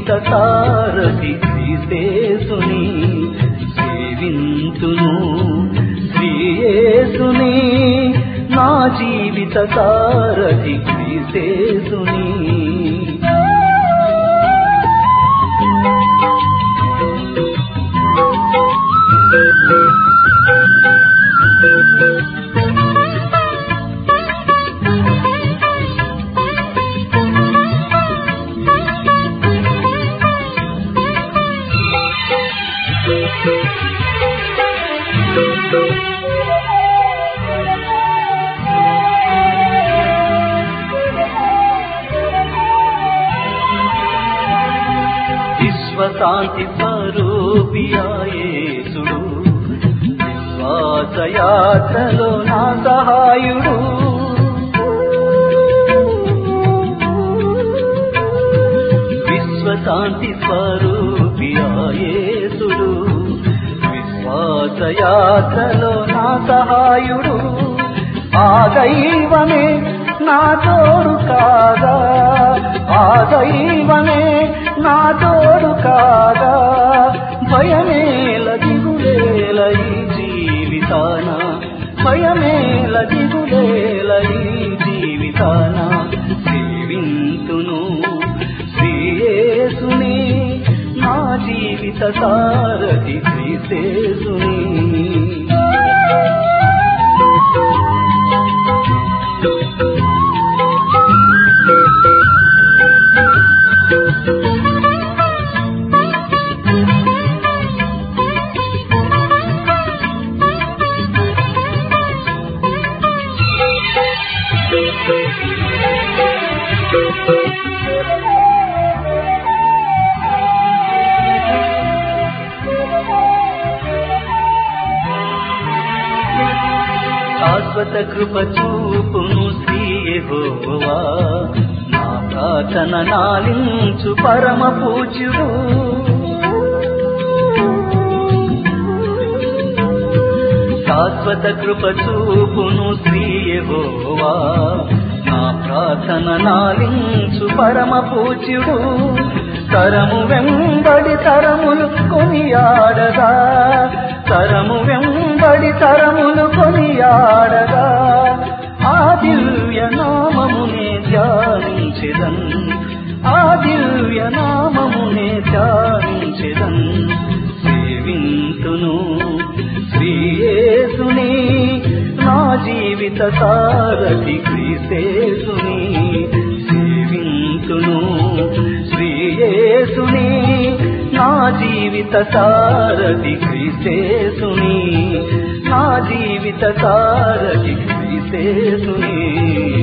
జీవిత సారథి శ్రీశేషుని సేవింతును శ్రీయేసుని నా జీవిత సారథి శ్రీశేషుని విశ్వశాంతి స్వరూపియాయేసుడు విశ్వాసయాత్రలో నా సహాయుడు విశ్వశాంతి స్వరూపియాయేసుడు విశ్వాసయాత్రలో నా సహాయుడు ఆ దైవమే నా తోడు కాగా ఆ దైవమే నా తోడు కాగా భయమేల దిగులేల ఈ జీవితాన భయమేల దిగులేల ఈ జీవితాన సేవింతును శ్రీయేసుని నా జీవిత సారథి శ్రీశేషుని శాశ్వత కృప చూపును శ్రీయెహోవా నా ప్రార్థన నాలించు పరమ పూజ్యుడు శాశ్వత కృప చూపును శ్రీయెహోవా నా ప్రార్థన నాలించు పరమ పూజ్యుడు తరము వెంబడి తరములు కొనియాడగా తరము వెంబడి తరములు కొనియాడగా ఆ దివ్య నామమునే ధ్యానించెదన్ ఆ దివ్య నామమునే ధ్యానించెదన్ సేవింతును శ్రీయేసుని నా జీవిత సారథి క్రీస్తేసుని సేవింతును శ్రీయేసుని నా జీవిత సారథి క్రీస్తేసుని నా జీవిత సారథి క్రీస్తేసుని